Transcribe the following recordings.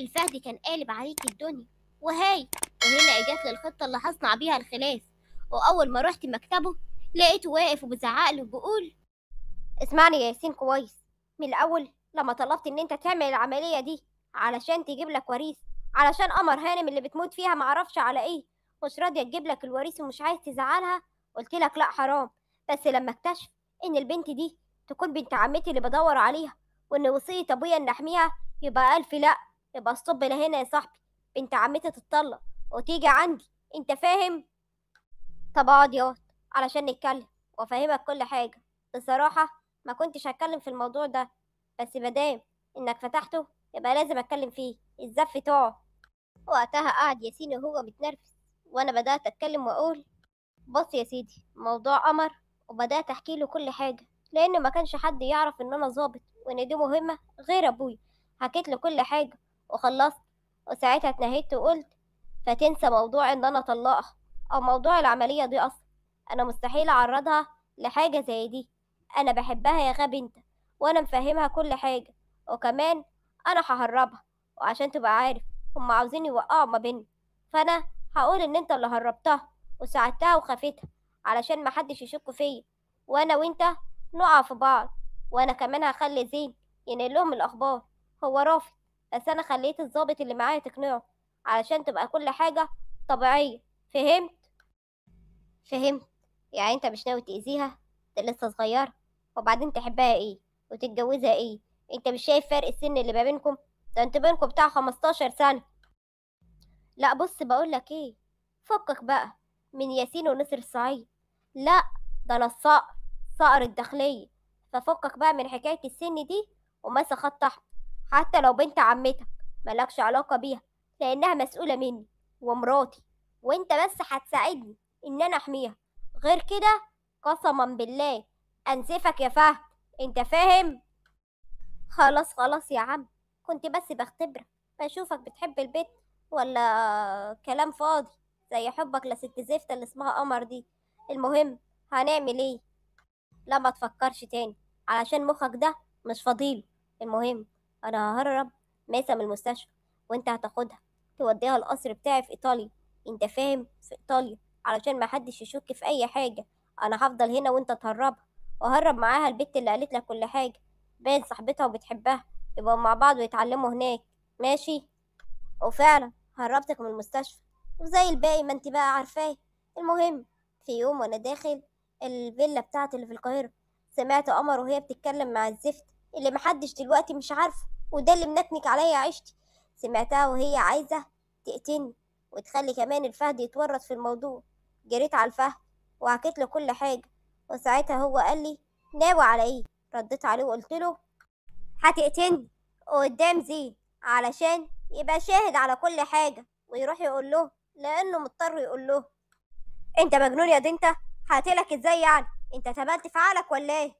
الفهد كان قالب عليك الدنيا وهاي وهنا اجت لي الخطه اللي هصنع بيها الخلاف واول ما رحت مكتبه لقيته واقف وبيزعق له وبيقول اسمعني يا ياسين كويس من الاول لما طلبت ان انت تعمل العمليه دي علشان تجيب لك وريث علشان قمر هانم اللي بتموت فيها معرفش على ايه مش راضيه تجيب لك الوريث ومش عايز تزعلها قلت لك لا حرام بس لما اكتشف ان البنت دي تكون بنت عمتي اللي بدور عليها وان وصيه ابويا ان احميها يبقى الف لا يبقى الصب هنا يا صاحبي بنت عمتي تتطلق وتيجي عندي انت فاهم طب اقعد ياض علشان نتكلم وافهمك كل حاجه بصراحه ما كنتش هتكلم في الموضوع ده بس مادام انك فتحته يبقى لازم اتكلم فيه الزف تقعد وقتها قعد ياسين وهو متنرفز وانا بدات اتكلم واقول بص يا سيدي موضوع قمر وبدات احكي له كل حاجه لان ما كانش حد يعرف ان انا ظابط وان دي مهمه غير ابوي حكيت له كل حاجه وخلصت وساعتها اتنهيت وقلت فتنسى موضوع ان انا اطلقها او موضوع العمليه دي اصلا انا مستحيل اعرضها لحاجه زي دي انا بحبها يا غبي انت وانا مفهمها كل حاجه وكمان انا ههربها وعشان تبقى عارف هم عاوزين يوقعوا ما بيننا فانا هقول ان انت اللي هربتها وساعدتها وخافتها علشان محدش يشك فيا وانا وانت نقع في بعض وانا كمان هخلي زين ينقل لهم الاخبار هو رافض بس انا خليت الضابط اللي معايا تقنعه علشان تبقى كل حاجه طبيعيه فهمت فهمت يعني انت مش ناوي تاذيها ده لسه صغيره وبعدين تحبها ايه وتتجوزها ايه انت مش شايف فرق السن اللي ما بينكم ده انت بينكم بتاع 15 سنه لا بص بقولك ايه فكك بقى من ياسين ونسر الصعيد لا ده انا الصقر صقر الداخليه ففكك بقى من حكايه السن دي ومسا خط احمر حتى لو بنت عمتك ملكش علاقه بيها لانها مسؤوله مني ومراتي وانت بس هتساعدني ان انا احميها غير كده قسما بالله انسفك يا فهد انت فاهم خلاص خلاص يا عم كنت بس بختبرك بشوفك بتحب البيت ولا كلام فاضي زي حبك لست زفته اللي اسمها قمر دي المهم هنعمل ايه لا ما تفكرش تاني علشان مخك ده مش فضيله المهم انا ههرب ماسة من المستشفى وانت هتاخدها توديها القصر بتاعي في ايطاليا انت فاهم في ايطاليا علشان ما حدش يشك في اي حاجه انا هفضل هنا وانت تهربها وهرب معاها البت اللي قالت لك كل حاجه باين صاحبتها وبتحبها يبقوا مع بعض ويتعلموا هناك ماشي وفعلا هربتك من المستشفى وزي الباقي ما انت بقى عارفاه المهم في يوم وانا داخل الفيلا بتاعتي اللي في القاهره سمعت قمر وهي بتتكلم مع الزفت اللي محدش دلوقتي مش عارفه وده اللي منكنك عليا عيشتي سمعتها وهي عايزه تقتلني وتخلي كمان الفهد يتورط في الموضوع جريت على الفهد وحكيت له كل حاجه وساعتها هو قال لي ناوي على ايه رديت عليه وقلت له هتقتلني قدام زين علشان يبقى شاهد على كل حاجه ويروح يقول له لانه مضطر يقول له انت مجنون يا دي انت هقتلك ازاي يعني انت تبلت في عقلك ولا ايه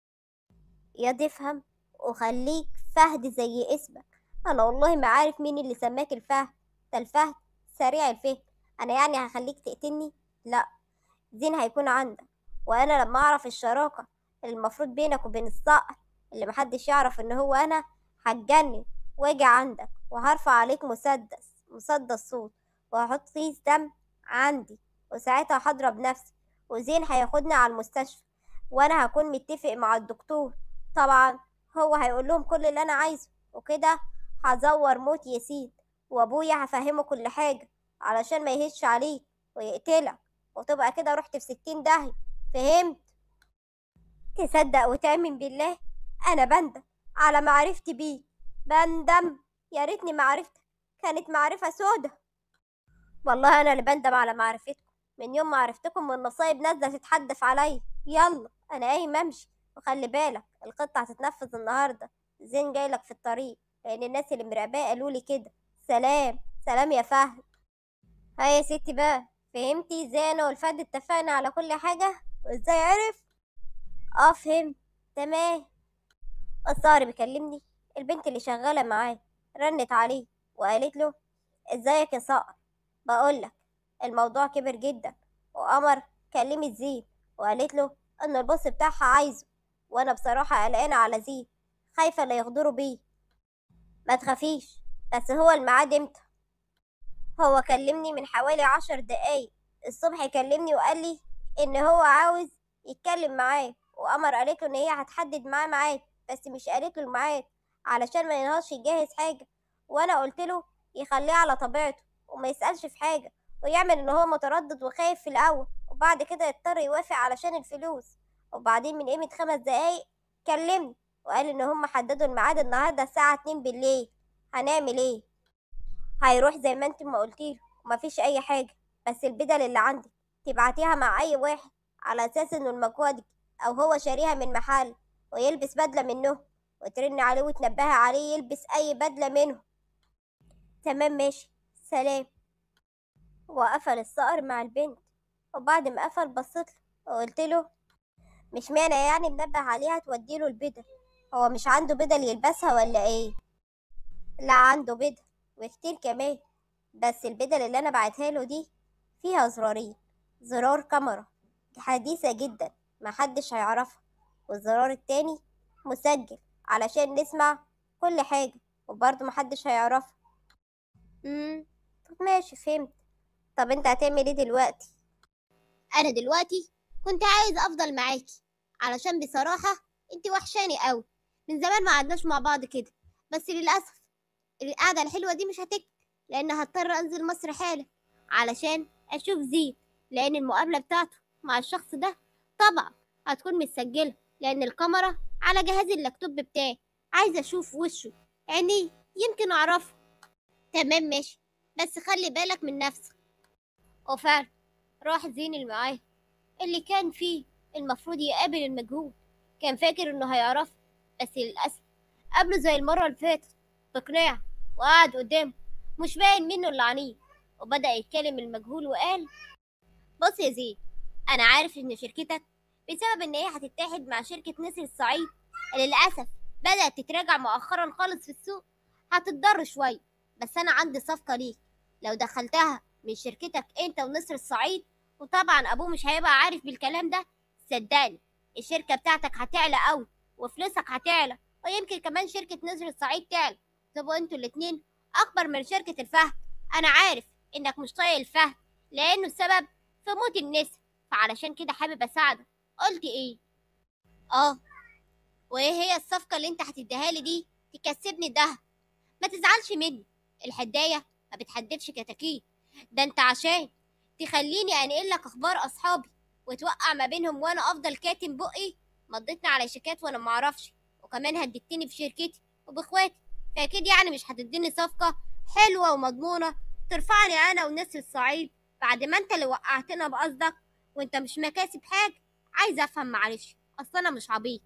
يا دي افهم وخليك فهد زي اسمك انا والله ما عارف مين اللي سماك الفهد ده الفهد سريع الفهم انا يعني هخليك تقتلني لا زين هيكون عندك وانا لما اعرف الشراكه اللي المفروض بينك وبين الصقر اللي محدش يعرف ان هو انا هتجنن واجي عندك وهرفع عليك مسدس مسدس صوت وهحط كيس دم عندي وساعتها هضرب نفسي وزين هياخدني على المستشفى وانا هكون متفق مع الدكتور طبعا هو هيقول لهم كل اللي انا عايزه وكده هزور موت ياسين وابويا هفهمه كل حاجه علشان ما يهش عليك ويقتلك وتبقى كده رحت في ستين داهية فهمت تصدق وتؤمن بالله انا بندم على معرفتي بيك بندم يا ريتني معرفتك كانت معرفة سودة والله انا اللي بندم على معرفتكم من يوم ما عرفتكم والنصايب نازله تتحدف عليا يلا انا قايم امشي وخلي بالك الخطه هتتنفذ النهارده زين جايلك في الطريق لان الناس اللي مراقباه قالوا لي كده سلام سلام يا فهد ها يا ستي بقى فهمتي ازاي انا والفهد اتفقنا على كل حاجه وازاي عرف اه فهمت تمام الصقر بيكلمني البنت اللي شغاله معاه رنت عليه وقالت له ازيك يا صقر بقولك الموضوع كبر جدا وقمر كلمت زين وقالت له ان البوس بتاعها عايزه وانا بصراحة قلقانة على زين خايفة لا يغدروا بيه ما تخافيش بس هو الميعاد امتى هو كلمني من حوالي عشر دقايق الصبح كلمني وقال لي ان هو عاوز يتكلم معاه وقمر قالت له ان هي هتحدد معاه ميعاد بس مش قالت له الميعاد علشان ما ينهارش يجهز حاجه وانا قلت له يخليه على طبيعته وما يسالش في حاجه ويعمل ان هو متردد وخايف في الاول وبعد كده يضطر يوافق علشان الفلوس وبعدين من قيمه خمس دقايق كلمني وقال ان هم حددوا الميعاد النهارده الساعه 2 بالليل هنعمل ايه هيروح زي ما انت ما قلتيله ومفيش اي حاجه بس البدل اللي عندك تبعتيها مع اي واحد على اساس انه المكوادك او هو شاريها من محل ويلبس بدله منه وترن عليه وتنبهي عليه يلبس اي بدله منه تمام ماشي سلام وقفل الصقر مع البنت وبعد ما قفل بصيت له وقلت له مش معنى يعني منبه عليها توديله البدل هو مش عنده بدل يلبسها ولا ايه لا عنده بدل وكتير كمان بس البدل اللي انا بعتها له دي فيها زرارين زرار كاميرا حديثة جدا محدش هيعرفها والزرار التاني مسجل علشان نسمع كل حاجة وبرضه محدش هيعرفها امم طب ماشي فهمت طب انت هتعمل ايه دلوقتي انا دلوقتي كنت عايز افضل معاكي علشان بصراحة انت وحشاني قوي من زمان ما قعدناش مع بعض كده بس للأسف القعدة الحلوة دي مش هتكفي لأن هضطر أنزل مصر حالا علشان أشوف زيد لأن المقابلة بتاعته مع الشخص ده طبعا هتكون متسجلة لأن الكاميرا على جهاز اللابتوب بتاعي عايزة أشوف وشه يعني يمكن أعرفه تمام ماشي بس خلي بالك من نفسك وفعلا راح زين اللي معاه اللي كان فيه المفروض يقابل المجهول كان فاكر انه هيعرفه بس للأسف قابله زي المرة اللي فاتت بقناع وقعد قدامه مش باين منه اللي عنيه وبدأ يتكلم المجهول وقال بص يا زيد أنا عارف إن شركتك بسبب إن هي هتتحد مع شركة نسر الصعيد اللي للأسف بدأت تتراجع مؤخرا خالص في السوق هتتضر شوية بس أنا عندي صفقة ليك لو دخلتها من شركتك أنت ونسر الصعيد وطبعا أبوه مش هيبقى عارف بالكلام ده صدقني الشركة بتاعتك هتعلى قوي وفلوسك هتعلى ويمكن كمان شركة نسر الصعيد تعلى تبقوا انتوا الاتنين أكبر من شركة الفهد أنا عارف إنك مش طايق الفهد لأنه السبب في موت النسر فعلشان كده حابب أساعدك قلت إيه؟ آه وإيه هي الصفقة اللي أنت هتديها لي دي تكسبني ده ما تزعلش مني الحداية ما بتحدفش كتاكيت ده أنت عشان تخليني أنقل لك أخبار أصحابي وتوقع ما بينهم وأنا أفضل كاتم بقي مضيتني على شيكات وأنا معرفش وكمان هددتني بشركتي وبإخواتي فأكيد يعني مش هتديني صفقة حلوة ومضمونة ترفعني أنا والناس الصعيد بعد ما أنت اللي وقعتنا بقصدك وأنت مش مكاسب حاجة عايزة أفهم معلش أصل أنا مش عبيط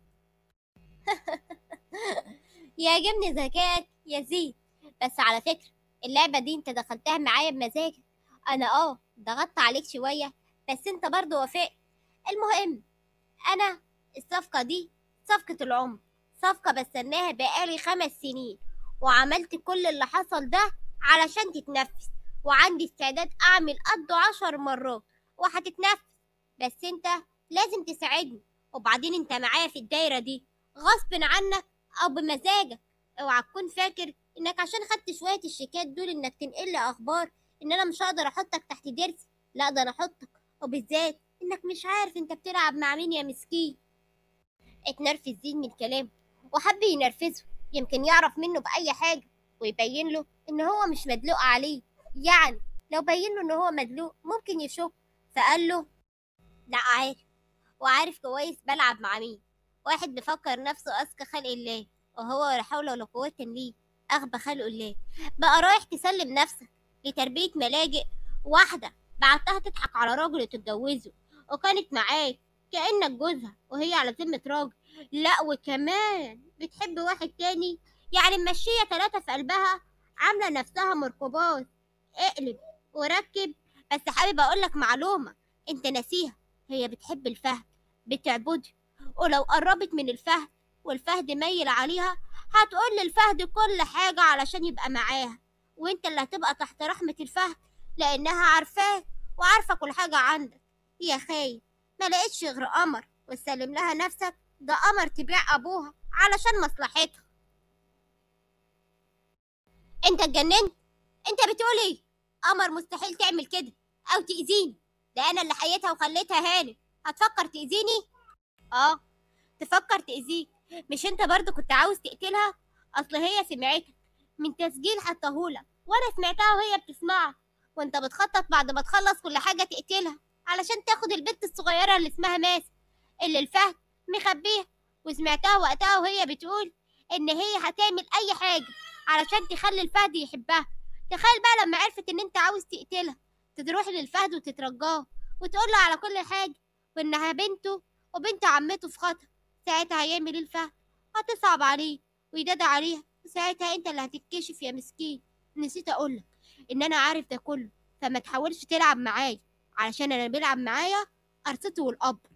يعجبني ذكائك يا زيد بس على فكرة اللعبة دي أنت دخلتها معايا بمزاجك أنا أه ضغطت عليك شوية بس أنت برضه وافقت المهم أنا الصفقة دي صفقة العمر صفقة بستناها بقالي خمس سنين وعملت كل اللي حصل ده علشان تتنفس وعندي استعداد أعمل قده عشر مرات وهتتنفس بس أنت لازم تساعدني وبعدين أنت معايا في الدايرة دي غصب عنك أو بمزاجك اوعى تكون فاكر إنك عشان خدت شوية الشيكات دول إنك تنقل لي أخبار إن أنا مش هقدر أحطك تحت درسي لا ده أنا أحطك وبالذات إنك مش عارف أنت بتلعب مع مين يا مسكين اتنرفز زين من الكلام وحب ينرفزه يمكن يعرف منه بأي حاجة ويبين له إن هو مش مدلوق عليه يعني لو بين له إن هو مدلوق ممكن يشك فقال له لا عارف وعارف كويس بلعب مع مين واحد بيفكر نفسه أذكى خلق الله وهو لا حول ولا قوة ليه أغبى خلق الله بقى رايح تسلم نفسك لتربية ملاجئ واحدة بعتها تضحك على راجل وتتجوزه وكانت معاك كأنك جوزها وهي على ذمة راجل لا وكمان بتحب واحد تاني يعني ممشية تلاتة في قلبها عاملة نفسها مركبات اقلب وركب بس حابب أقولك معلومة انت ناسيها هي بتحب الفهد بتعبده ولو قربت من الفهد والفهد ميل عليها هتقول للفهد كل حاجة علشان يبقى معاها وانت اللي هتبقى تحت رحمة الفهد لأنها عارفاك وعارفة كل حاجة عندك يا خايب ما لقيتش غير قمر وتسلم لها نفسك ده قمر تبيع أبوها علشان مصلحتها انت اتجننت انت بتقول ايه قمر مستحيل تعمل كده او تاذيني ده انا اللي حييتها وخليتها هانم هتفكر تاذيني اه تفكر تاذيك مش انت برضو كنت عاوز تقتلها اصل هي سمعتك من تسجيل حطاهولك وانا سمعتها وهي بتسمعك وانت بتخطط بعد ما تخلص كل حاجه تقتلها علشان تاخد البنت الصغيره اللي اسمها ماسي اللي الفهد مخبيها وسمعتها وقتها وهي بتقول ان هي هتعمل اي حاجه علشان تخلي الفهد يحبها تخيل بقى لما عرفت ان انت عاوز تقتلها تروح للفهد وتترجاه وتقول له على كل حاجه وانها بنته وبنت عمته في خطر ساعتها هيعمل ايه الفهد هتصعب عليه ويداد عليها وساعتها انت اللي هتتكشف يا مسكين نسيت اقولك ان انا عارف ده كله فما تحاولش تلعب معايا علشان انا بيلعب معايا ارصته والقبر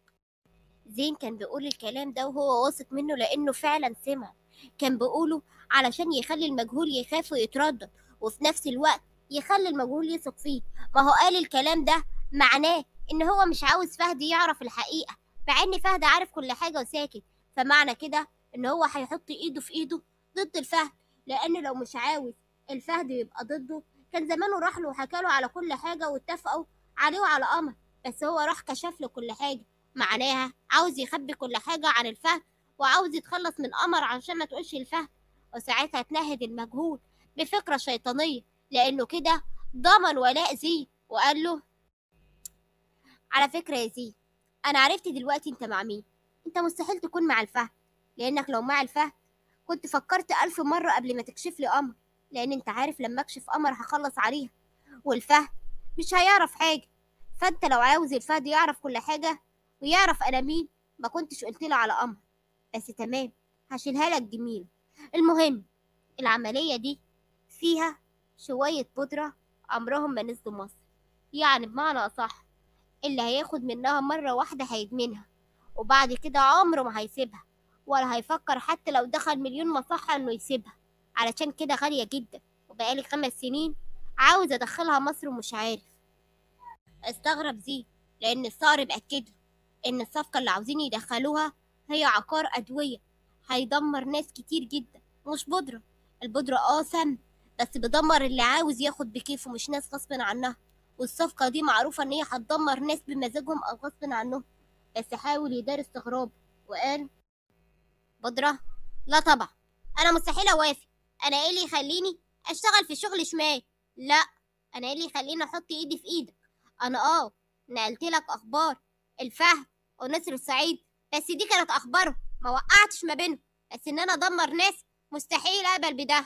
زين كان بيقول الكلام ده وهو واثق منه لانه فعلا سمع كان بيقوله علشان يخلي المجهول يخاف ويتردد وفي نفس الوقت يخلي المجهول يثق فيه ما هو قال الكلام ده معناه ان هو مش عاوز فهد يعرف الحقيقه مع ان فهد عارف كل حاجه وساكت فمعنى كده ان هو هيحط ايده في ايده ضد الفهد لان لو مش عاوز الفهد يبقى ضده كان زمانه راح له وحكى له على كل حاجه واتفقوا عليه وعلى قمر بس هو راح كشف له كل حاجه معناها عاوز يخبي كل حاجه عن الفهد وعاوز يتخلص من قمر علشان ما تقولش الفهد وساعتها اتنهد المجهول بفكره شيطانيه لانه كده ضمن ولاء زين وقال له على فكره يا زين انا عرفت دلوقتي انت مع مين انت مستحيل تكون مع الفهد لانك لو مع الفهد كنت فكرت ألف مرة قبل ما تكشف لي قمر لأن أنت عارف لما أكشف قمر هخلص عليها والفهد مش هيعرف حاجة فأنت لو عاوز الفهد يعرف كل حاجة ويعرف أنا مين ما كنتش قلت له على قمر بس تمام هشيلها لك جميل المهم العملية دي فيها شوية بودرة عمرهم ما نزلوا مصر يعني بمعنى أصح اللي هياخد منها مرة واحدة هيدمنها وبعد كده عمره ما هيسيبها ولا هيفكر حتى لو دخل مليون مصحة انه يسيبها علشان كده غالية جدا وبقالي خمس سنين عاوز ادخلها مصر ومش عارف استغرب زي لان الصقر مأكد له ان الصفقة اللي عاوزين يدخلوها هي عقار ادوية هيدمر ناس كتير جدا مش بودرة البودرة اه سم بس بيدمر اللي عاوز ياخد بكيفه مش ناس غصب عنها والصفقة دي معروفة ان هي هتدمر ناس بمزاجهم او غصب عنهم بس حاول يدار استغراب وقال بودرة لا طبعا انا مستحيل اوافق انا ايه اللي يخليني اشتغل في شغل شمال لا انا ايه اللي يخليني احط ايدي في ايدك انا اه نقلت لك اخبار الفهد ونسر السعيد بس دي كانت اخبارهم ما وقعتش ما بينهم بس ان انا ادمر ناس مستحيل اقبل بده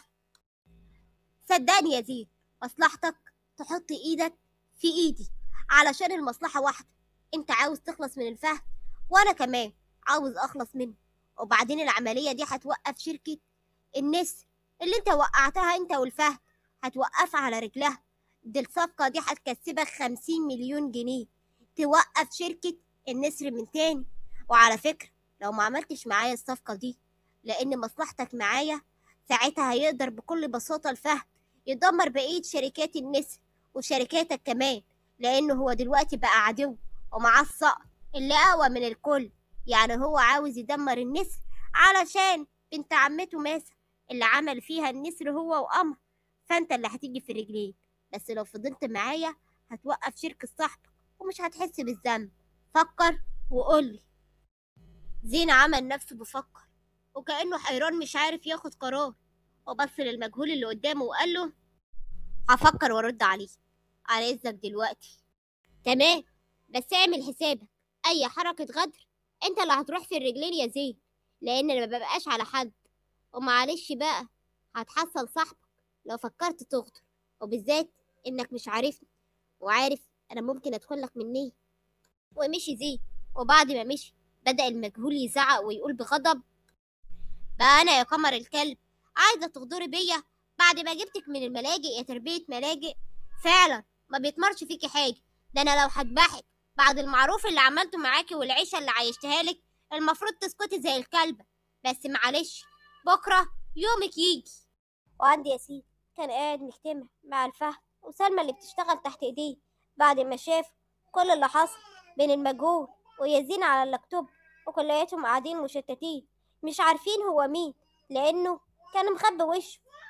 صدقني يا زيد مصلحتك تحط ايدك في ايدي علشان المصلحة واحدة انت عاوز تخلص من الفهد وانا كمان عاوز اخلص منه وبعدين العملية دي هتوقف شركة النسر اللي انت وقعتها انت والفهد هتوقفها على رجلها دي الصفقة دي هتكسبك خمسين مليون جنيه توقف شركة النسر من تاني وعلى فكرة لو ما عملتش معايا الصفقة دي لأن مصلحتك معايا ساعتها هيقدر بكل بساطة الفهد يدمر بقية شركات النسر وشركاتك كمان لأنه هو دلوقتي بقى عدو ومعاه الصقر اللي أقوى من الكل يعني هو عاوز يدمر النسر علشان بنت عمته ماسة اللي عمل فيها النسر هو وقمر فانت اللي هتيجي في رجلين بس لو فضلت معايا هتوقف شركة صاحبك ومش هتحس بالذنب فكر وقولي زين عمل نفسه بفكر وكأنه حيران مش عارف ياخد قرار وبص للمجهول اللي قدامه وقال له هفكر وارد عليه على اذنك دلوقتي تمام بس اعمل حسابك اي حركة غدر انت اللي هتروح في الرجلين يا زين لان انا ما ببقاش على حد ومعلش بقى هتحصل صاحبك لو فكرت تغدر وبالذات انك مش عارفني وعارف انا ممكن ادخل لك مني ومشي زين وبعد ما مشي بدأ المجهول يزعق ويقول بغضب بقى انا يا قمر الكلب عايزة تغدري بيا بعد ما جبتك من الملاجئ يا تربية ملاجئ فعلا ما بيتمرش فيكي حاجة ده انا لو هذبحك بعد المعروف اللي عملته معاكي والعيشة اللي عيشتها لك المفروض تسكتي زي الكلبة بس معلش بكرة يومك يجي وعندي ياسين كان قاعد مجتمع مع الفهد وسلمى اللي بتشتغل تحت ايديه بعد ما شاف كل اللي حصل بين المجهول وياسين على اللابتوب وكلياتهم قاعدين مشتتين مش عارفين هو مين لانه كان مخبي وشه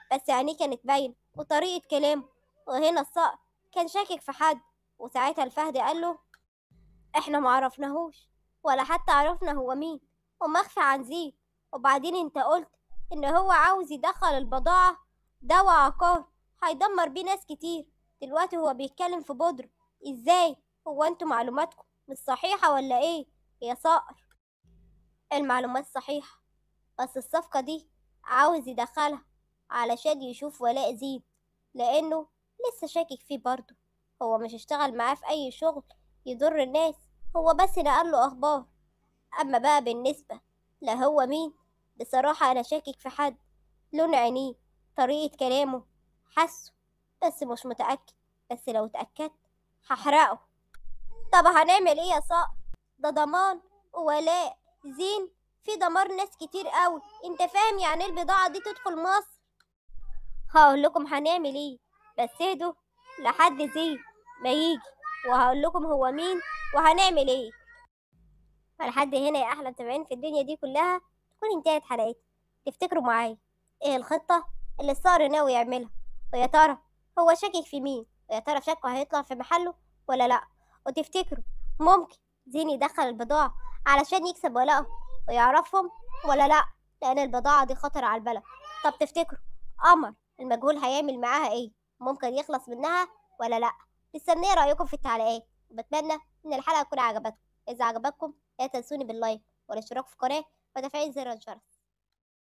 بس عينيه كانت باينة وطريقة كلامه وهنا الصقر كان شاكك في حد وساعتها الفهد قال له احنا معرفناهوش ولا حتى عرفنا هو مين ومخفي عن زين وبعدين انت قلت ان هو عاوز يدخل البضاعة دوا عقار هيدمر بيه ناس كتير دلوقتي هو بيتكلم في بودرة ازاي هو انتوا معلوماتكم مش صحيحة ولا ايه يا صقر المعلومات صحيحة بس الصفقة دي عاوز يدخلها علشان يشوف ولاء زين لأنه لسه شاكك فيه برضه هو مش اشتغل معاه في أي شغل يضر الناس هو بس نقل له أخبار أما بقى بالنسبة لهو مين بصراحة أنا شاكك في حد لون عينيه طريقة كلامه حاسه بس مش متأكد بس لو اتأكدت هحرقه طب هنعمل ايه يا صقر ده ضمان وولاء زين في دمار ناس كتير قوي انت فاهم يعني ايه البضاعة دي تدخل مصر هقول لكم هنعمل ايه بس اهدوا لحد زين ما يجي وهقول لكم هو مين وهنعمل ايه فلحد هنا يا احلى متابعين في الدنيا دي كلها تكون انتهت حلقتي تفتكروا معايا ايه الخطة اللي الصقر ناوي يعملها ويا ترى هو شاكك في مين ويا ترى شكه هيطلع في محله ولا لا وتفتكروا ممكن زين يدخل البضاعة علشان يكسب ولاءهم ويعرفهم ولا لا لأن البضاعة دي خطر على البلد طب تفتكروا قمر المجهول هيعمل معاها ايه ممكن يخلص منها ولا لا مستنية رأيكم في التعليقات وبتمنى إن الحلقة تكون عجبتكم إذا عجبتكم لا تنسوني باللايك والاشتراك في القناة وتفعيل زر الجرس